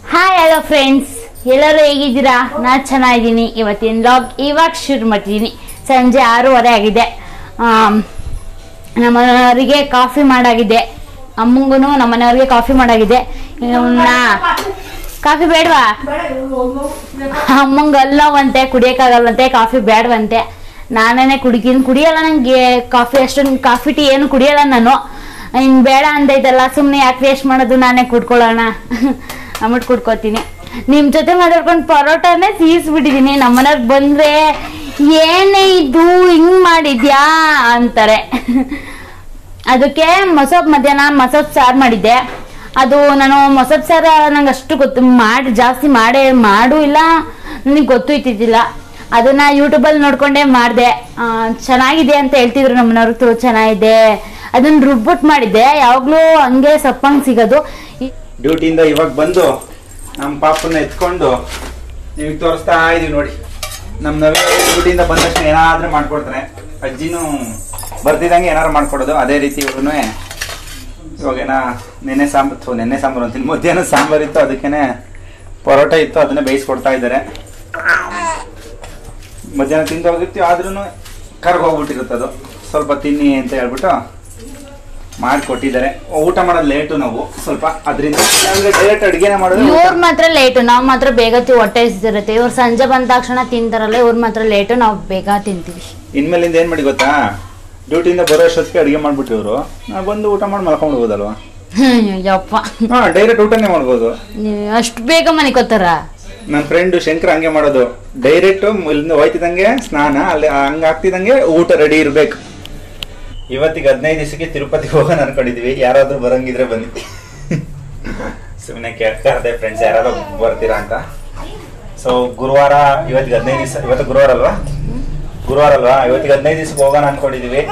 Hi hello friends ಎಲ್ಲರೂ ಹೇಗಿದ್ದೀರಾ ನಾ ಚೆನ್ನಾಗಿದ್ದೀನಿ ಇವತ್ತಿನ ಲಾಗ್ ಇವಾಗ ಶುರು ಮಾಡ್ತಿದ್ದೀನಿ ಸಂಜೆ ಆರೂವರೆ ಆಗಿದೆ ಆಮ್, ನಮ್ಮನೆಯವರಿಗೆ ಕಾಫಿ ಮಾಡಾಗಿದೆ ಅಮ್ಮಂಗೂ ನಮ್ಮನೆಯವ್ರಿಗೆ ಕಾಫಿ ಮಾಡಾಗಿದೆ ಇವನ್ನ ಕಾಫಿ ಬೇಡವಾ ಅಮ್ಮಂಗೆ ಅಲ್ಲವಂತೆ ಕುಡಿಯೋಕ್ಕಾಗಲ್ಲಂತೆ ಕಾಫಿ ಬೇಡವಂತೆ ನಾನೇ ಕುಡಿತೀನಿ ಕುಡಿಯಲ್ಲ ನಂಗೆ ಕಾಫಿ ಅಷ್ಟೊಂದು ಕಾಫಿ ಟೀ ಏನು ಕುಡಿಯಲ್ಲ ನಾನು ಇನ್ ಬೇಡ ಅಂದೈತಲ್ಲ ಸುಮ್ಮನೆ ಯಾಕೆ ವೇಸ್ಟ್ ಮಾಡೋದು ನಾನೇ ಕುಡ್ಕೊಳ್ಳೋಣ ಅಂದ್ಬಿಟ್ಟು ಕುಡ್ಕೋತೀನಿ ನಿಮ್ ಜೊತೆ ಮಾತಾಡ್ಕೊಂಡು ಪರೋಟಾನೇ ಸೀಸ್ಬಿಟ್ಟಿದೀನಿ ನಮ್ಮನೆಯವ್ರಿಗೆ ಬಂದ್ರೆ ಏನೇ ಇದು ಹಿಂಗ್ ಮಾಡಿದ್ಯಾ ಅಂತಾರೆ ಅದಕ್ಕೆ ಮೊಸಪ್ ಮಧ್ಯಾಹ್ನ ಮೊಸಪ್ ಸಾರು ಮಾಡಿದ್ದೆ ಅದು ನಾನು ಮೊಸಪ್ ಸಾರು ನಂಗೆ ಅಷ್ಟು ಗೊತ್ತು ಮಾಡಿ ಜಾಸ್ತಿ ಮಾಡೇ ಮಾಡು ಇಲ್ಲ ನನಗೆ ಗೊತ್ತು ಇದ್ದಿದ್ದಿಲ್ಲ ಅದನ್ನ ಯೂಟ್ಯೂಬಲ್ಲಿ ನೋಡ್ಕೊಂಡೇ ಮಾಡಿದೆ ಚೆನ್ನಾಗಿದೆ ಅಂತ ಹೇಳ್ತಿದ್ರು ನಮ್ಮನವ್ರು ತು ಚೆನ್ನಾಗಿದೆ ಅದನ್ನ ರುಬ್ಬಿಟ್ಟು ಮಾಡಿದ್ದೆ ಯಾವಾಗಲೂ ಹಂಗೆ ಸಪ್ಪಂಗೆ ಸಿಗೋದು ಈ- ಡ್ಯೂಟಿಯಿಂದ ಇವಾಗ ಬಂದು ನಮ್ಮ ಪಾಪನ್ನ ಎತ್ಕೊಂಡು ನಿಮಗೆ ತೋರಿಸ್ತಾ ಇದೀವಿ ನೋಡಿ ನಮ್ಮ ನವೀನ ಡ್ಯೂಟಿಯಿಂದ ಬಂದ ತಕ್ಷಣ ಏನಾದ್ರೂ ಮಾಡ್ಕೊಡ್ತಾನೆ ಅಜ್ಜಿನೂ ಬರ್ತಿದ್ದಂಗೆ ಏನಾದ್ರು ಮಾಡ್ಕೊಡೋದು ಅದೇ ರೀತಿ ಇವ್ರು ಇವಾಗ ಏನ ನೆನ್ನೆ ಸಾಂಬಾರು ನೆನ್ನೆ ಸಾಂಬಾರು ಅಂತೀನಿ ಮಧ್ಯಾಹ್ನ ಸಾಂಬಾರು ಇತ್ತು ಅದಕ್ಕೇನೆ ಪರೋಟ ಇತ್ತು ಅದನ್ನ ಬೇಯಿಸ್ಕೊಡ್ತಾ ಇದ್ದಾರೆ ಮಧ್ಯಾಹ್ನ ತಿಂದು ಹೋಗಿರ್ತೀವಿ ಆದ್ರೂ ಕರ್ಗೋಗ್ಬಿಟ್ಟಿರುತ್ತೆ ಅದು ಸ್ವಲ್ಪ ತಿನ್ನಿ ಅಂತ ಹೇಳ್ಬಿಟ್ಟು ಮಾಡಿಕೊಟ್ಟಿದ್ದಾರೆ ಊಟ ಮಾಡೋದು ಲೇಟು ನಾವು ಸ್ವಲ್ಪ ಅದರಿಂದ ಡೈರೆಕ್ಟ್ ಅಡುಗೆನೇ ಮಾಡೋದು ಇವ್ರ್ ಮಾತ್ರ ಲೇಟು ನಾವು ಮಾತ್ರ ಬೇಗ ತಿ- ಹೊಟ್ಟೆ ಹಸಿದಿರುತ್ತೆ ಇವ್ರು ಸಂಜೆ ಬಂದ ತಕ್ಷಣ ತಿಂತಾರಲ್ಲ ಇವ್ರ ಮಾತ್ರ ಲೇಟು ನಾವು ಬೇಗ ತಿಂತೀವಿ ಇನ್ಮೇಲಿಂದ ಏನ್ ಮಾಡಿ ಗೊತ್ತಾ ಡ್ಯೂಟಿಯಿಂದ ಬರೋ ಅಷ್ಟೊತ್ತಿಗೆ ಅಡುಗೆ ಮಾಡ್ಬಿಟ್ಟು ಇವರು ನಾವು ಬಂದು ಊಟ ಮಾಡಿ ಮಲ್ಕೊಂಡು ಹೋಗೋದಲ್ವಾ ಹ್ಮ್, ಯಪ್ಪ ಹಾ ಡೈರೆಕ್ಟ್ ಊಟನೇ ಮಾಡ್ಬೋದು ಅಷ್ಟು ಬೇಗ ಮನೆ ಕೊತ್ತಾರ ನನ್ನ ಫ್ರೆಂಡ್ ಶಂಕರ್ ಹಂಗೆ ಮಾಡೋದು ಡೈರೆಕ್ಟ್ ಇಲ್ಲಿಂದ ಹೋಯ್ತಿದಂಗೆ ಸ್ನಾನ ಅಲ್ಲಿ ಹಂಗ ಆಗ್ತಿದಂಗೆ ಊಟ ರೆಡಿ ಇರ್ಬೇಕು ಇವತ್ತಿಗೆ ಹದಿನೈದು ದಿವಸಕ್ಕೆ ತಿರುಪತಿಗೆ ಹೋಗೋಣ ಅನ್ಕೊಂಡಿದ್ವಿ ಯಾರಾದ್ರೂ ಬರಂಗಿದ್ರೆ ಬನ್ನಿ ಸುಮ್ಮನೆ ಕೇಳ್ಕಾರ್ದೆ ಫ್ರೆಂಡ್ಸ್ ಯಾರಾದ್ರೂ ಬರ್ತೀರಾ ಅಂತ ಸೊ ಗುರುವಾರ ಇವತ್ತಿಗೆ ಹದಿನೈದು ದಿವಸ ಇವತ್ತು ಗುರುವಾರ ಅಲ್ವಾ ಗುರುವಾರ ಅಲ್ವಾ ಇವತ್ತಿಗೆ ಹದಿನೈದು ದಿವಸಕ್ಕೆ ಹೋಗೋಣ ಅನ್ಕೊಂಡಿದೀವಿ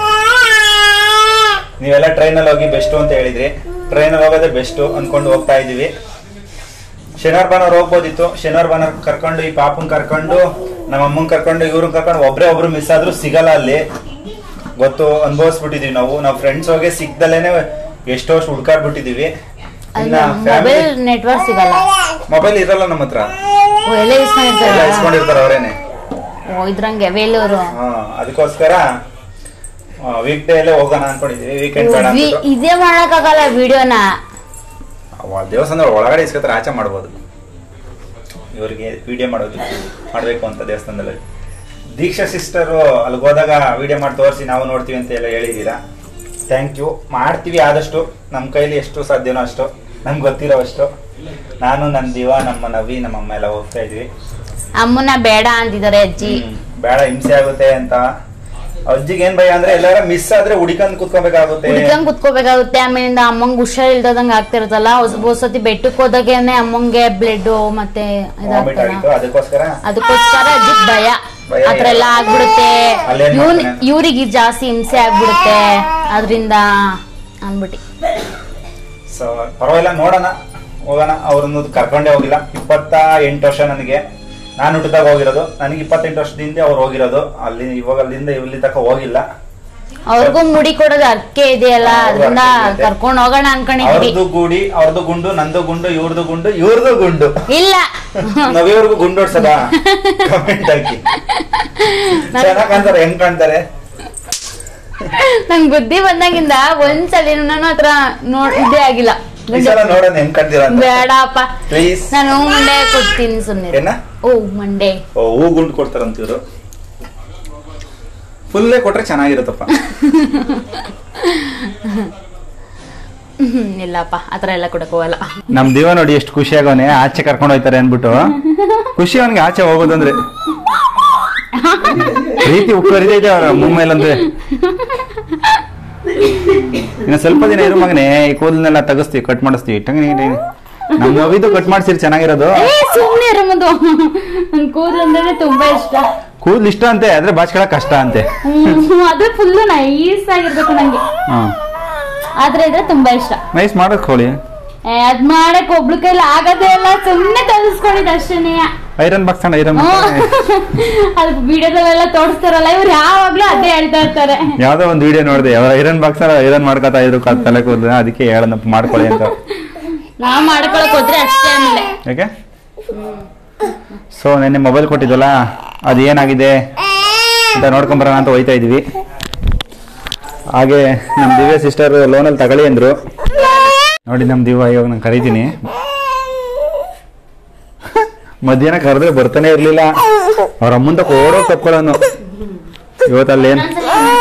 ನೀವೆಲ್ಲ ಟ್ರೈನಲ್ಲಿ ಹೋಗಿ ಬೆಸ್ಟು ಅಂತ ಹೇಳಿದ್ರಿ ಟ್ರೈನಲ್ಲಿ ಹೋಗೋದೇ ಬೆಸ್ಟು ಅನ್ಕೊಂಡು ಹೋಗ್ತಾ ಇದೀವಿ ಶನಿವಾರ ಭಾನುವಾರ ಹೋಗ್ಬೋದಿತ್ತು ಶನಿವಾರ ಭಾನುವಾರ ಕರ್ಕೊಂಡು ಈ ಪಾಪನ್ ಕರ್ಕೊಂಡು ನಮ್ಮ ಅಮ್ಮನ್ ಕರ್ಕೊಂಡು ಇವ್ರನ್ನ ಕರ್ಕೊಂಡು ಒಬ್ರೇ ಒಬ್ರು ಮಿಸ್ ಆದ್ರೂ ಸಿಗಲ್ಲ ಅಲ್ಲಿ ಗೊತ್ತು ಅನುಭವಿಸ್ಬಿಟ್ಟಿದೀವಿ ನಾವು ನಾವು ಫ್ರೆಂಡ್ಸ್ ಹೋಗಿ ಸಿಗ್ದಲೇನೆ ಎಷ್ಟೋ ವರ್ಷ ಹುಡ್ಕಾಡ್ಬಿಟ್ಟಿದೀವಿ ಇನ್ನ ಮೊಬೈಲ್ ನೆಟ್ವರ್ಕ್ ಸಿಗಲ್ಲ ಮೊಬೈಲ್ ಇರಲ್ಲ ನಮ್ಮ ಹತ್ರ ಓ, ಎಲ್ಲ ಯೂಸ್ ಎಲ್ಲ ಮಾಡಿರ್ತಾರ ಇಸ್ಕೊಂಡಿರ್ತಾರ ಅವರೇನೆ ಓ ಇದ್ರಂಗೆ ವೇಲೂರು ಅದಕ್ಕೋಸ್ಕರ ವೀಕ್ ಡೇ ಅಲ್ಲೇ ಹೋಗೋಣ ಅನ್ಕೊಂಡಿದೀವಿ ವೀಕೆಂಡ್ ಬೇಡ ವಿ- ಅಂದ್ಬಿಟ್ಟು. ಇದೇ ಮಾಡಕ್ಕಾಗಲ್ಲ ವಿಡಿಯೋನ ಅವ ದೇವಸ್ಥಾನದ ಒಳಗಡೆ ಇಸ್ಕೊತಾರೆ ಆಚೆ ಮಾಡ್ಬೋದು ಇವರಿಗೆ ವಿಡಿಯೋ ಮಾಡೋದು ಮಾಡಬೇಕು ಅಂತ ದೇವಸ್ಥಾನದಲ್ಲಿ ದೀಕ್ಷಾ ಸಿಸ್ಟರು ಅಲ್ಲಿಗೆ ಹೋದಾಗ ವಿಡಿಯೋ ಮಾಡಿ ತೋರಿಸಿ ನಾವು ನೋಡ್ತೀವಿ ಅಂತ ಎಲ್ಲ ಹೇಳಿದ್ದೀರಾ ಥ್ಯಾಂಕ್ ಯು ಮಾಡ್ತೀವಿ ಆದಷ್ಟು ನಮ್ಮ ಕೈಲಿ ಎಷ್ಟು ಸಾಧ್ಯನೋ ಅಷ್ಟು ನಮ್ಗೆ ಗೊತ್ತಿರೋ ಅಷ್ಟು ನಾನು ನನ್ನ ದಿವ ನಮ್ಮ ನವಿ ನಮ್ಮ ಅಮ್ಮ ಎಲ್ಲ ಹೋಗ್ತಾ ಇದ್ವಿ ಅಮ್ಮನ ಬೇಡ ಅಂತಿದ್ದಾರೆ ಅಜ್ಜಿ ಹ್ಮ್. ಬೇಡ ಹಿಂಸೆ ಆಗುತ್ತೆ ಅಂತ ಅಜ್ಜಿಗೆ ಏನ್ ಭಯ ಅಂದ್ರೆ ಎಲ್ಲಾರ ಮಿಸ್ ಆದ್ರೆ ಹುಡಿಕಂದ್ ಕುತ್ಕೋಬೇಕಾಗುತ್ತೆ ಹುಡ್ಕಂಗ್ ಕುತ್ಕೋಬೇಕಾಗುತ್ತೆ ಆಮೇಲಿಂದ ಅಮ್ಮಂಗ್ ಹುಷಾರ್ ಇಲ್ದಂಗ ಆಗ್ತಿರುತ್ತಲ್ಲ ಹೊಸತಿ ಬೆಟ್ಟಕ್ಕೆ ಹೋದಾಗೇನೆ ಅಮ್ಮಂಗೆ ಬ್ಲಡ್ ಮತ್ತೆ ವಾಮಿಟ್ ಇದಾಗ್ತಲ್ಲ ಆಗಿತ್ತು ಅದಕ್ಕೋಸ್ಕರ ಅದಕ್ಕೋಸ್ಕರ ಅಜ್ಜಿಗ್ ಭಯ ಭಯ ಆತರ ಎಲ್ಲ ಆಗ್ಬಿಡುತ್ತೆ ಅಲ್ಲೇನ್ ಇವ್ನ್ ಮಾಡ್ತಾನೆ? ಇವ್ರಿಗೆ ಜಾಸ್ತಿ ಹಿಂಸೆ ಆಗ್ಬಿಡುತ್ತೆ ಅದ್ರಿಂದ ಅನ್ಬಿಟ್ಟು ಸೊ ಪರವಾಗಿಲ್ಲ ನೋಡೋಣ ಹೋಗೋಣ ಅವ್ರನ್ನು ಕರ್ಕೊಂಡೇ ಹೋಗಿಲ್ಲ ಇಪ್ಪತ್ತ ಎಂಟು ವರ್ಷ ನನಗೆ ನಾನು ಹುಟ್ಟಿದಾಗ ಹೋಗಿರೋದು ನನಗೆ ಇಪ್ಪತ್ತೆಂಟು ವರ್ಷದಿಂದ ಅವ್ರು ಹೋಗಿರೋದು ಅಲ್ಲಿ ಇವಾಗ ಅಲ್ಲಿಂದ ಇಲ್ಲಿ ತನಕ ಹೋಗಿಲ್ಲ ಅವ್ರಿಗೂ ಮುಡಿ ಕೊಡೋದು ಅರ್ಕೆ ಇದೆಯಲ್ಲ ಅವ್ರ್ಗೂ ಅದರಿಂದ ಅರ್ಕೆ ಇದೆ. ಕರ್ಕೊಂಡ್ ಹೋಗೋಣ ಅನ್ಕೊಂಡಿದ್ವಿ ಅವ್ರದ್ದು ಗೂಡಿ ಅವ್ರದ್ದು ಗುಂಡು ನಂದು ಗುಂಡು ಇವ್ರದ್ದು ಗುಂಡು ಇವ್ರದ್ದು ಗುಂಡು ಇಲ್ಲ ನಾವಿವ್ರಿಗೂ ಗುಂಡು ಹೊಡ್ಸದ ಕಮೆಂಟ್ ಹಾಕಿ ಚೆನ್ನಾಗ್ ಕಾಣ್ತಾರೆ ಹೆಂಗ್ ಕಾಣ್ತಾರೆ ನಂಗ್ ಬುದ್ಧಿ ಬಂದಾಗಿಂದ ಒಂದ್ಸಲಿ ನನ್ನ ಹತ್ರ ನೋಡ್ ಇದೇ ಆಗಿಲ್ಲ ಈ ಸಲ ನೋಡೋಣ ಹೆಂಗ್ ಕಾಣ್ತೀರ ಅಂತ ಬೇಡಪ್ಪ ಪ್ಲೀಸ್ ನಾನು ಮಂಡೆ ಕೊಡ್ತೀನಿ ಸುಮ್ಮನೆ ಏನ ಓ ಮಂಡೆ ಓ, ಹೂ ಗುಂಡು ಕೊಡ್ತಾರಂತ ಇವರು ಫುಲ್ಲೇ ಕೊಟ್ರೆ ಚೆನ್ನಾಗಿರುತ್ತಪ್ಪ ಹ್ಮ್, ಇಲ್ಲಪ್ಪ ಆತರ ಎಲ್ಲ ಕೊಡಕ್ ಹೋಗಲ್ಲ ನಮ್ ದಿವ ನೋಡಿ ಎಷ್ಟು ಖುಷಿ ಆಗೋನೆ ಆಚೆ ಕರ್ಕೊಂಡು ಹೋಯ್ತಾರೆ ಅನ್ಬಿಟ್ಟು ಖುಷಿ ಅವನಿಗೆ ಆಚೆ ಹೋಗೋದಂದ್ರೆ ಪ್ರೀತಿ ಉಕ್ಕರಿದೈತೆ ಅವ್ರ ಮುಮ್ಮೇಲಂದ್ರೆ ಇನ್ನು ಸ್ವಲ್ಪ ದಿನ ಇರು ಮಗನೇ ಈ ಕೂದಲನ್ನೆಲ್ಲ ತೆಗಿಸ್ತೀವಿ ಕಟ್ ಮಾಡಿಸ್ತೀವಿ ಟಂಗಿ ಟಂಗಿ. ನಮ್ ನವಿದು ಕಟ್ ಮಾಡ್ಸಿರಿ ಚೆನ್ನಾಗಿರೋದು ಏ ಸುಮ್ನೆ ಇರಮದು ನನ್ ಕೂದಲು ಅಂದ್ರೆ ತುಂಬಾ ಇಷ್ಟ ಕೂದಲು ಇಷ್ಟ ಅಂತೆ ಆದ್ರೆ ಬಾಚ್ಕೊಳಕ್ ಕಷ್ಟ ಅಂತೆ ಹ್ಮ್, ಅದು ಫುಲ್ ನೈಸ್ ಆಗಿರ್ಬೇಕು ನಂಗೆ ಹ್ಮ್ ಆದ್ರೆ ಇದ್ರೆ ತುಂಬಾ ಇಷ್ಟ ನೈಸ್ ಮಾಡಕ್ ಹೋಳಿ ಏ, ಅದ್ ಮಾಡಕ್ ಒಬ್ಳು ಕೈಲಿ ಆಗದೇ ಇಲ್ಲ ಸುಮ್ನೆ ತರಿಸ್ಕೊಂಡಿದ್ ಅಷ್ಟೇನೆ ಐರನ್ ಬಾಕ್ಸ್ ಅಣ್ಣ ಐರನ್ ಅದು ವಿಡಿಯೋದಲ್ಲೆಲ್ಲ ತೋರಿಸ್ತಾರಲ್ಲ ಇವ್ರು ಯಾವಾಗ್ಲೂ ಅದೇ ಹೇಳ್ತಾ ಇರ್ತಾರೆ ಯಾವ್ದೋ ಒಂದು ವಿಡಿಯೋ ನೋಡಿದೆ ಅವ್ರ ಐರನ್ ಬಾಕ್ಸ್ ಐರನ್ ಮಾಡ್ಕೊತಾ ಇದ್ರು ಕ- ತಲೆ ಕೂದಲು ಅದಕ್ಕೆ ಹೇಳನಪ್ಪ ಮಾಡ್ಕೊಳ್ಳಿ ಅಂತ ನಾವ್ ಮಾಡ್ಕೊಳಕ್ ಹೋದ್ರೆ ಅಷ್ಟೇ ಆಮೇಲೆ ಯಾಕೆ ಸೊ ನೆನ್ನೆ ಮೊಬೈಲ್ ಕೊಟ್ಟಿದ್ವಲ್ಲ ಅದು ಏನಾಗಿದೆ ಅಂತ ನೋಡ್ಕೊಂಬರೋಣ ಅಂತ ಹೋಯ್ತಾ ಇದೀವಿ ಹಾಗೆ ನಮ್ಮ ದಿವ್ಯ ಸಿಸ್ಟರ್ ಲೋನಲ್ಲಿ ತಗೊಳ್ಳಿ ಅಂದ್ರು ನೋಡಿ ನಮ್ಮ ದಿವ್ಯ ಇವಾಗ ನಾನು ಕರೀತೀನಿ ಮಧ್ಯಾಹ್ನ ಕರೆದ್ರೆ ಬರ್ತಾನೆ ಇರ್ಲಿಲ್ಲ ಅವ್ರ ಅಮ್ಮಂತ ಓಡೋಗಿ ತಪ್ಕೊಳ್ಳೋನು ಇವತ್ತಲ್ಲಿ ಏನ್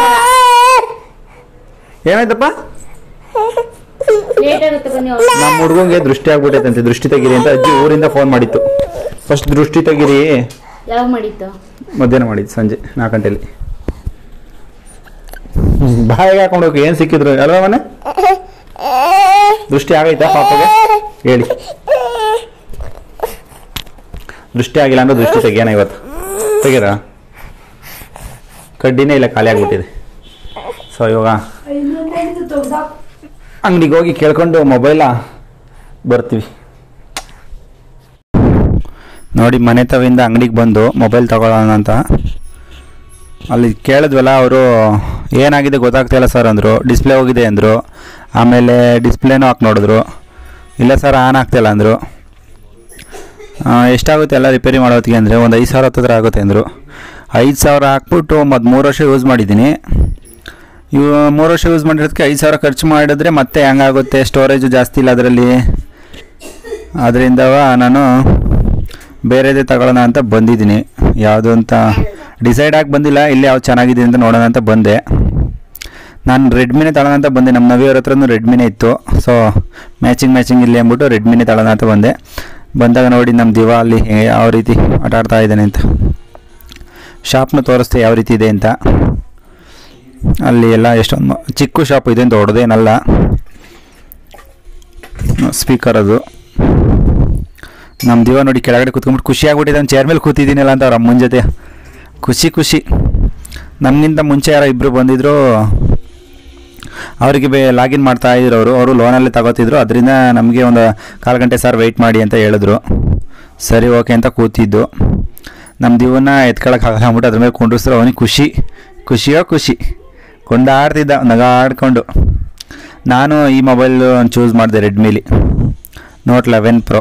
ಏನಾಯ್ತಪ್ಪ ಲೇಟ್ ಆಗುತ್ತೆ ಬನ್ನಿ ನಮ್ಮ ಹುಡುಗಂಗೆ ದೃಷ್ಟಿ ಆಗ್ಬಿಟ್ಟೈತಂತೆ ದೃಷ್ಟಿ ತೆಗೀರಿ ಅಂತ ಅಜ್ಜಿ ಊರಿಂದ ಫೋನ್ ಮಾಡಿತ್ತು ಫಸ್ಟ್ ದೃಷ್ಟಿ ತೆಗೀರಿ ಯಾವಾಗ ಮಾಡಿತ್ತು ಮಧ್ಯಾಹ್ನ ಮಾಡಿದ್ದು ಸಂಜೆ ನಾಲ್ಕು ಗಂಟೆಲಿ ಬಾಯಿಗೆ ಹಾಕೊಂಡು ಹೋಗಿ ಏನು ಸಿಕ್ಕಿದ್ರು ಅಲ್ವಾ ಮನೆ ದೃಷ್ಟಿ ಆಗೈತಾ ಪಾಪಗೆ ಹೇಳಿ ದೃಷ್ಟಿ ಆಗಿಲ್ಲ ಅಂದ್ರೆ ದೃಷ್ಟಿ ತೆಗಿಯೋಣ ಇವತ್ತು ತೆಗೀರಾ ಕಡ್ಡಿನೇ ಇಲ್ಲ ಖಾಲಿ ಆಗ್ಬಿಟ್ಟಿದೆ ಸೊ ಇವಾಗ ಅಂಗಡಿಗೆ ಹೋಗಿ ಕೇಳ್ಕೊಂಡು ಮೊಬೈಲ ಬರ್ತೀವಿ ನೋಡಿ ಮನೆ ತವಿಂದ ಅಂಗಡಿಗೆ ಬಂದು ಮೊಬೈಲ್ ತಗೊಳ್ಳೋಣ ಅಂತ ಅಲ್ಲಿ ಕೇಳಿದ್ವಲ್ಲ ಅವರು ಏನಾಗಿದೆ ಗೊತ್ತಾಗ್ತಿಲ್ಲ ಸರ್ ಅಂದರು ಡಿಸ್ಪ್ಲೇ ಹೋಗಿದೆ ಅಂದರು ಆಮೇಲೆ ಡಿಸ್ಪ್ಲೇನೂ ಹಾಕಿ ನೋಡಿದ್ರು ಇಲ್ಲ ಸರ್ ಆನ್ ಆಗ್ತಿಲ್ಲ ಅಂದರು ಎಷ್ಟಾಗುತ್ತೆ ಎಲ್ಲ ರಿಪೇರಿ ಮಾಡೋತ್ತಿಗೆ ಅಂದರೆ ಒಂದು ಐದು ಸಾವಿರ ಹತ್ತಿರ ಆಗುತ್ತೆ ಅಂದರು ಐದು ಸಾವಿರ ಹಾಕ್ಬಿಟ್ಟು ಮತ್ತು ಮೂರು ವರ್ಷ ಯೂಸ್ ಮಾಡಿದ್ದೀನಿ ಇವು ಮೂರು ವರ್ಷ ಯೂಸ್ ಮಾಡಿರೋದಕ್ಕೆ ಐದು ಸಾವಿರ ಖರ್ಚು ಮಾಡಿದ್ರೆ ಮತ್ತೆ ಹೆಂಗಾಗುತ್ತೆ ಸ್ಟೋರೇಜು ಜಾಸ್ತಿ ಇಲ್ಲ ಅದರಲ್ಲಿ ಅದರಿಂದ ನಾನು ಬೇರೆದೇ ತಗೊಳ್ಳೋಣ ಅಂತ ಬಂದಿದ್ದೀನಿ ಯಾವುದು ಅಂತ ಡಿಸೈಡ್ ಆಗಿ ಬಂದಿಲ್ಲ ಇಲ್ಲಿ ಯಾವ್ದು ಚೆನ್ನಾಗಿದೆ ಅಂತ ನೋಡೋಣ ಅಂತ ಬಂದೆ ನಾನು ರೆಡ್ಮಿನೇ ತಗೊಳ್ಳೋಣ ಅಂತ ಬಂದೆ ನಮ್ಮ ನವಿಯವ್ರ ಹತ್ರನೂ ರೆಡ್ಮಿನೇ ಇತ್ತು ಸೊ ಮ್ಯಾಚಿಂಗ್ ಮ್ಯಾಚಿಂಗ್ ಇಲ್ಲಿ ಅಂದ್ಬಿಟ್ಟು ರೆಡ್ಮಿನೇ ತಗೊಳ್ಳೋಣ ಅಂತ ಬಂದೆ ಬಂದಾಗ ನೋಡಿ ನಮ್ಮ ದಿವಾ ಅಲ್ಲಿ ಯಾವ ರೀತಿ ಆಟ ಆಡ್ತಾ ಇದ್ದಾನೆ ಅಂತ ಶಾಪ್ನ ತೋರಿಸ್ತೆ ಯಾವ ರೀತಿ ಇದೆ ಅಂತ ಅಲ್ಲಿ ಎಲ್ಲ ಎಷ್ಟೊಂದು ಮ- ಚಿಕ್ಕ ಶಾಪ್ ಇದೆ ಅಂತ ದೊಡ್ಡದೇನಲ್ಲ ಸ್ಪೀಕರ್ ಅದು ನಮ್ಮ ದಿವ ನೋಡಿ ಕೆಳಗಡೆ ಕೂತ್ಕೊಂಡ್ಬಿಟ್ಟು ಖುಷಿ ಆಗ್ಬಿಟ್ಟಿದೆ ಒಂದು ಚೇರ್ ಮೇಲೆ ಕೂತಿದ್ದೀನಲ್ಲ ಅಂತ ಅವ್ರ ಅಮ್ಮನ ಜೊತೆ ಖುಷಿ ಖುಷಿ ನಮಗಿಂತ ಮುಂಚೆ ಯಾರೋ ಇಬ್ಬರು ಬಂದಿದ್ರು ಅವರಿಗೆ ಬೇ ಲಾಗಿನ್ ಮಾಡ್ತಾ ಇದ್ರು ಅವರು ಅವರು ಲೋನಲ್ಲಿ ತಗೋತಿದ್ರು ಅದರಿಂದ ನಮಗೆ ಒಂದು ಕಾಲು ಗಂಟೆ ಸರ್ ವೆಯ್ಟ್ ಮಾಡಿ ಅಂತ ಹೇಳಿದ್ರು ಸರಿ ಓಕೆ ಅಂತ ಕೂತಿದ್ದು ನಮ್ಮ ದಿವನ್ನ ಎತ್ಕೊಳಕ್ಕಾಗಲ್ಲ ಅಂದ್ಬಿಟ್ಟು ಅದ್ರ ಮೇಲೆ ಕುಂಡ್ರಿಸಿದ್ರು ಅವನಿಗೆ ಖುಷಿ ಖುಷಿಯೋ ಖುಷಿ ಕೊಂಡಾಡ್ತಿದ್ದ ನಗಾಡ್ಕೊಂಡು ನಾನು ಈ ಮೊಬೈಲ್ ಚೂಸ್ ಮಾಡಿದೆ ರೆಡ್ಮಿಲಿ ನೋಟ್ ಲೆವೆನ್ ಪ್ರೋ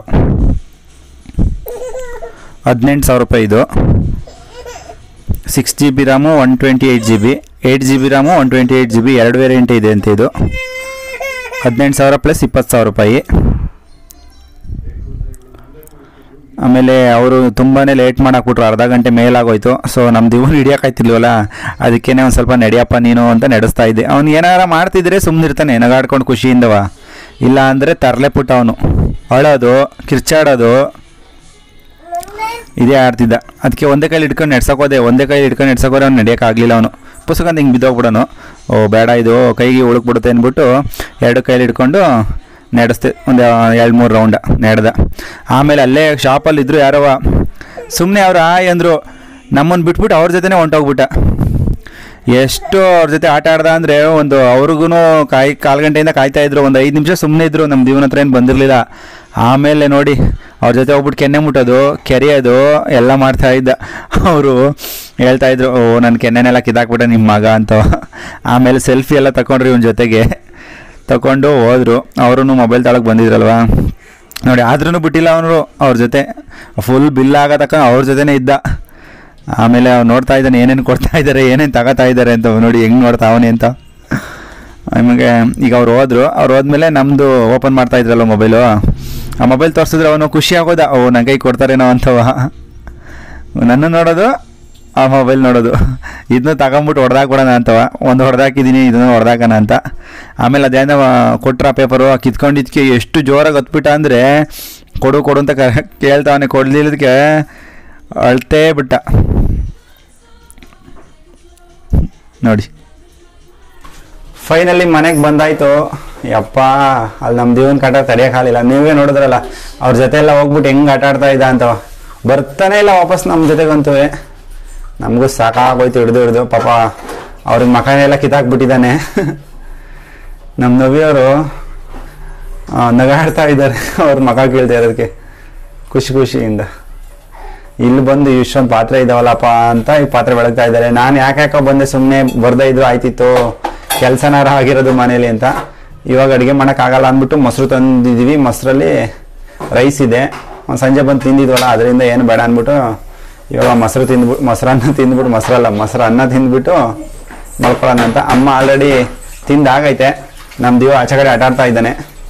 ಹದಿನೆಂಟು ಸಾವಿರ ರೂಪಾಯಿ ಇದು six G B RAM one twenty eight G B eight G B RAM one twenty eight G B ಎರಡು ವೇರಿಯಂಟ್ ಇದೆ ಅಂತ ಇದು ಹದಿನೆಂಟು ಸಾವಿರ ಪ್ಲಸ್ ಇಪ್ಪತ್ತು ಸಾವಿರ ರೂಪಾಯಿ ಆಮೇಲೆ ಅವರು ತುಂಬಾ ಲೇಟ್ ಮಾಡಾಕ್ಬಿಟ್ರು ಅರ್ಧ ಗಂಟೆ ಮೇಲಾಗೋಯ್ತು ಸೊ ನಮ್ಮ ದಿವನ್ ಹಿಡಿಯೋಕ್ಕಾಯ್ತಿಲ್ವಲ್ಲ ಅದಕ್ಕೇನೆ ಒಂದು ಸ್ವಲ್ಪ ನಡೆಯಪ್ಪ ನೀನು ಅಂತ ನಡೆಸ್ತಾ ಇದ್ದೆ ಅವ್ನು ಏನಾರ ಮಾಡ್ತಿದ್ರೆ ಸುಮ್ಮನಿರ್ತಾನೆ ನಗಾಡ್ಕೊಂಡು ಖುಷಿಯಿಂದವ ಇಲ್ಲ ಅಂದರೆ ತರಲೆ ಪುಟ್ಟ ಅವನು ಅಳೋದು ಕಿರ್ಚಾಡೋದು ಇದೇ ಆಡ್ತಿದ್ದ ಅದಕ್ಕೆ ಒಂದೇ ಕೈಲಿ ಹಿಡ್ಕೊಂಡು ನಡ್ಸೋಕೋದೆ ಒಂದೇ ಕೈಲಿ ಹಿಡ್ಕೊಂಡು ನಡ್ಸೋಕೋರೆ ಅವ್ನು ನಡೆಯೋಕ್ಕಾಗಲಿಲ್ಲ ಅವನು ಪುಸ್ತಕ ಹಿಂಗೆ ಬಿದ್ದೋಗ್ಬಿಡೋನು ಓ ಬೇಡ ಇದು ಕೈಗೆ ಉಳುಕ್ಬಿಡುತ್ತೆ ಅಂದ್ಬಿಟ್ಟು ಎರಡು ಕೈಲಿ ಹಿಡ್ಕೊಂಡು ನಡೆಸ್ತೆ ಒಂದು ಎರಡು ಮೂರು ರೌಂಡ ನಡೆದ ಆಮೇಲೆ ಅಲ್ಲೇ ಶಾಪಲ್ಲಿ ಇದ್ರು ಯಾರವ ಸುಮ್ಮನೆ ಅವ್ರು ಆಯ್ ಅಂದರು ನಮ್ಮನ್ನು ಬಿಟ್ಬಿಟ್ಟು ಅವ್ರ ಜೊತೆನೇ ಹೊಂಟೋಗ್ಬಿಟ್ಟ ಎಷ್ಟು ಅವ್ರ ಜೊತೆ ಆಟ ಆಡ್ದ ಅಂದರೆ ಒಂದು ಅವ್ರಿಗೂ ಕಾಯಿ ಕಾಲು ಗಂಟೆಯಿಂದ ಕಾಯ್ತಾ ಇದ್ರು ಒಂದು ಐದು ನಿಮಿಷ ಸುಮ್ಮನೆ ಇದ್ರು ನಮ್ಮ ಜೀವನ ಹತ್ರ ಏನು ಬಂದಿರಲಿಲ್ಲ ಆಮೇಲೆ ನೋಡಿ ಅವ್ರ ಜೊತೆ ಹೋಗ್ಬಿಟ್ಟು ಕೆನ್ನೆ ಮುಟ್ಟೋದು ಕೆರೆಯೋದು ಎಲ್ಲ ಮಾಡ್ತಾ ಇದ್ದ ಅವರು ಹೇಳ್ತಾ ಇದ್ರು ಓ ನನ್ನ ಕೆನ್ನೆನೆಲ್ಲ ಕಿದಾಕ್ಬಿಟ್ಟ ನಿಮ್ಮ ಮಗ ಅಂತ ಆಮೇಲೆ ಸೆಲ್ಫಿ ಎಲ್ಲ ತಗೊಂಡ್ರಿ ಇವನ ಜೊತೆಗೆ ತಗೊಂಡು ಹೋದ್ರು ಅವರು ಮೊಬೈಲ್ ತಳಕ್ಕೆ ಬಂದಿದ್ರಲ್ವಾ ನೋಡಿ ಆದ್ರೂ ಬಿಟ್ಟಿಲ್ಲ ಅವನು ಅವ್ರ ಜೊತೆ ಫುಲ್ ಬಿಲ್ ಆಗೋ ತಕ್ಕ ಅವ್ರ ಜೊತೆನೇ ಇದ್ದ ಆಮೇಲೆ ಅವ್ನು ನೋಡ್ತಾ ಇದ್ದಾನೆ ಏನೇನು ಕೊಡ್ತಾ ಇದ್ದಾರೆ ಏನೇನು ತಗೋತಾ ಇದ್ದಾರೆ ಅಂತ ಅವ್ನು ನೋಡಿ ಹೆಂಗೆ ನೋಡ್ತಾ ಅವನೇ ಅಂತ ಆಮೇಲೆ ಈಗ ಅವ್ರು ಹೋದ್ರು ಅವ್ರು ಹೋದ್ಮೇಲೆ ನಮ್ಮದು ಓಪನ್ ಮಾಡ್ತಾ ಇದ್ರಲ್ಲ ಮೊಬೈಲು ಆ ಮೊಬೈಲ್ ತೋರಿಸಿದ್ರೆ ಅವನು ಖುಷಿ ಆಗೋದ ಓ ನನ್ನ ಕೈ ಕೊಡ್ತಾರೇನೋ ಅಂತವ ನನ್ನ ನೋಡೋದು ಆ ಮೊಬೈಲ್ ನೋಡೋದು ಇದನ್ನ ತಗೊಂಬಿಟ್ಟು ಹೊಡೆದಾಕ್ಬಿಡೋಣ ಅಂತವ ಒಂದು ಹೊಡೆದಾಕಿದ್ದೀನಿ ಇದನ್ನು ಹೊಡೆದಾಕೋಣ ಅಂತ ಆಮೇಲೆ ಅದೇನೋ ಕೊಟ್ರ ಪೇಪರು ಕಿತ್ಕೊಂಡಿದ್ದಕ್ಕೆ ಎಷ್ಟು ಜೋರಾಗಿ ಹತ್ಬಿಟ್ಟ ಅಂದರೆ ಕೊಡು ಕೊಡು ಅಂತ ಕ ಕೇಳ್ತಾವನೆ ಕೊಡ್ಲಿಲ್ಲದಕ್ಕೆ ಅಳ್ತೇ ಬಿಟ್ಟ ನೋಡಿ ಫೈನಲಿ ಮನೆಗೆ ಬಂದಾಯ್ತು ಯಪ್ಪ ಅಲ್ಲಿ ನಮ್ಮ ದೇವನ ಕಾಟ ತಡೆಯೋಕ್ಕಾಗಲಿಲ್ಲ ನೀವೇ ನೋಡಿದ್ರಲ್ಲ ಅವ್ರ ಜೊತೆ ಎಲ್ಲ ಹೋಗ್ಬಿಟ್ಟು ಹೆಂಗೆ ಆಟ ಆಡ್ತಾ ಇದ್ದ ಅಂತವ ಬರ್ತಾನೆ ಇಲ್ಲ ವಾಪಸ್ ನಮ್ಮ ಜೊತೆಗಂತೂ ನಮಗೂ ಸಾಕಾಗೋಯ್ತು ಹಿಡ್ದು ಹಿಡ್ದು ಪಾಪ ಅವ್ರಿಗೆ ಮಕನೆಲ್ಲ ಕಿತ್ತಾಕ್ಬಿಟ್ಟಿದ್ದಾನೆ ನಮ್ಮ ನವಿಯವರು ನಗಾಡ್ತಾ ಇದ್ದಾರೆ ಅವ್ರ ಮಕ ಕೇಳ್ತಾ ಇರೋದಕ್ಕೆ ಖುಷಿ ಖುಷಿಯಿಂದ ಇಲ್ಲಿ ಬಂದು ಇಷ್ಟೊಂದು ಪಾತ್ರೆ ಇದಾವಲ್ಲಪ್ಪ ಅಂತ ಈ ಪಾತ್ರೆ ಬೆಳಗ್ತಾ ಇದ್ದಾರೆ ನಾನು ಯಾಕೆ ಯಾಕೋ ಬಂದೆ ಸುಮ್ಮನೆ ಬರ್ದೇ ಇದ್ರು ಆಯ್ತಿತ್ತು ಕೆಲಸನಾರ ಆಗಿರೋದು ಮನೇಲಿ ಅಂತ ಇವಾಗ ಅಡುಗೆ ಮಾಡೋಕ್ಕಾಗಲ್ಲ ಅಂದ್ಬಿಟ್ಟು ಮೊಸರು ತಂದಿದ್ದೀವಿ ಮೊಸರಲ್ಲಿ ರೈಸ್ ಇದೆ ಒಂದು ಸಂಜೆ ಬಂದು ತಿಂದಿದ್ವಲ್ಲ ಅದರಿಂದ ಏನು ಬೇಡ ಅಂದ್ಬಿಟ್ಟು ಇವಾಗ ಮೊಸರು ತಿಂದ್ಬಿಟ್ಟು ಮೊಸರನ್ನ ತಿಂದ್ಬಿಟ್ಟು ಮೊಸರಲ್ಲ ಮೊಸರು ಅನ್ನ ತಿಂದ್ಬಿಟ್ಟು ಮಲ್ಕೊಳ್ಳೋಣ ಅಂತ ಅಮ್ಮ ಆಲ್ರೆಡಿ ತಿಂದಾಗೈತೆ ನಮ್ಮ ದಿವ ಆಚೆ ಕಡೆ ಆಟ ಆಡ್ತಾ ಇದ್ದಾನೆ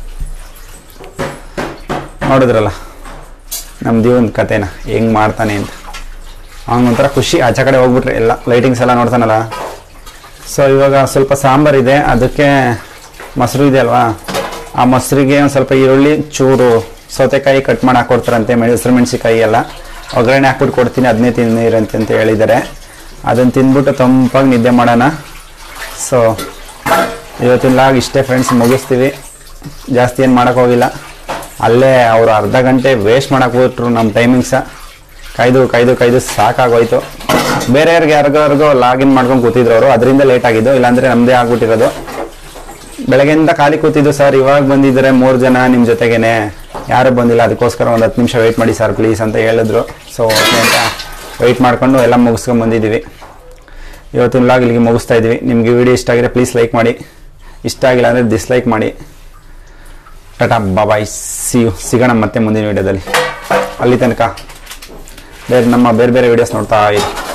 ನೋಡಿದ್ರಲ್ಲ ನಮ್ಮ ದಿವನ ಕತೆನ ಹೆಂಗ್ ಮಾಡ್ತಾನೆ ಅಂತ ಅವನೊಂಥರ ಖುಷಿ ಆಚೆ ಕಡೆ ಹೋಗ್ಬಿಟ್ರೆ ಎಲ್ಲ ಲೈಟಿಂಗ್ಸ್ ಎಲ್ಲ ನೋಡ್ತಾನಲ್ಲ ಸೊ ಇವಾಗ ಸ್ವಲ್ಪ ಸಾಂಬಾರಿದೆ ಅದಕ್ಕೆ ಮೊಸರು ಇದೆ ಅಲ್ವಾ ಆ ಮೊಸರಿಗೆ ಒಂದು ಸ್ವಲ್ಪ ಈರುಳ್ಳಿ ಚೂರು ಸೌತೆಕಾಯಿ ಕಟ್ ಮಾಡಿ ಹಾಕೊಡ್ತಾರಂತೆ ಮೆ ಹಸಿರು ಮೆಣಸಿಕಾಯಿ ಎಲ್ಲ ಒಗ್ಗರಣೆ ಹಾಕ್ಬಿಟ್ಟು ಕೊಡ್ತೀನಿ ಅದನ್ನೇ ತಿನ್ನಿರಂತೆ ಅಂತ ಹೇಳಿದ್ದಾರೆ ಅದನ್ನು ತಿಂದ್ಬಿಟ್ಟು ತಂಪಾಗಿ ನಿದ್ದೆ ಮಾಡೋಣ ಸೊ ಇವತ್ತಿನ ಲಾಗ್ ಇಷ್ಟೇ ಫ್ರೆಂಡ್ಸ್ ಮುಗಿಸ್ತೀವಿ ಜಾಸ್ತಿ ಏನು ಮಾಡೋಕ್ಕೋಗಿಲ್ಲ ಅಲ್ಲೇ ಅವರು ಅರ್ಧ ಗಂಟೆ ವೇಸ್ಟ್ ಮಾಡಕ್ಕೆ ಹೋಗ್ಬಿಟ್ರು ನಮ್ಮ ಟೈಮಿಂಗ್ಸ ಕಾಯ್ದು ಕಾಯ್ದು ಕಾಯ್ದು ಸಾಕಾಗೋಯ್ತು ಬೇರೆಯವ್ರಿಗೆ ಯಾರಿಗಾರಿಗೋ ಲಾಗಿನ್ ಮಾಡ್ಕೊಂಡು ಕೂತಿದ್ರು ಅವರು ಅದರಿಂದ ಲೇಟ್ ಆಗಿದ್ದು ಇಲ್ಲಾಂದ್ರೆ ನಮ್ಮದೇ ಆಗ್ಬಿಟ್ಟಿರೋದು ಬೆಳಗ್ಗೆಯಿಂದ ಖಾಲಿ ಕೂತಿದ್ದು ಸರ್ ಇವಾಗ ಬಂದಿದ್ದಾರೆ ಮೂರು ಜನ ನಿಮ್ಮ ಜೊತೆಗೇನೆ ಯಾರು ಬಂದಿಲ್ಲ ಅದಕ್ಕೋಸ್ಕರ ಒಂದು ಹತ್ತು ನಿಮಿಷ ವೆಯ್ಟ್ ಮಾಡಿ ಸರ್ ಪ್ಲೀಸ್ ಅಂತ ಹೇಳಿದ್ರು ಸೊ ಓಕೆ ಅಂತ ವೆಯ್ಟ್ ಮಾಡ್ಕೊಂಡು ಎಲ್ಲ ಮುಗಿಸ್ಕೊಂಡು ಬಂದಿದ್ದೀವಿ ಇವತ್ತಿನ ಲಾಗ್ ಇಲ್ಲಿಗೆ ಮುಗಿಸ್ತಾ ಇದ್ದೀವಿ ನಿಮಗೆ ವಿಡಿಯೋ ಇಷ್ಟ ಆಗಿದ್ರೆ ಪ್ಲೀಸ್ ಲೈಕ್ ಮಾಡಿ ಇಷ್ಟ ಆಗಿಲ್ಲ ಅಂದರೆ ಡಿಸ್ಲೈಕ್ ಮಾಡಿ ಟಾಟಾ ಬಾಬಾಯ್ ಸಿ ಯು ಸಿಗೋಣ ಮತ್ತೆ ಮುಂದಿನ ವಿಡಿಯೋದಲ್ಲಿ ಅಲ್ಲಿ ತನಕ ಬೇರೆ ನಮ್ಮ ಬೇರೆ ಬೇರೆ ವಿಡಿಯೋಸ್ ನೋಡ್ತಾ ಇರಿ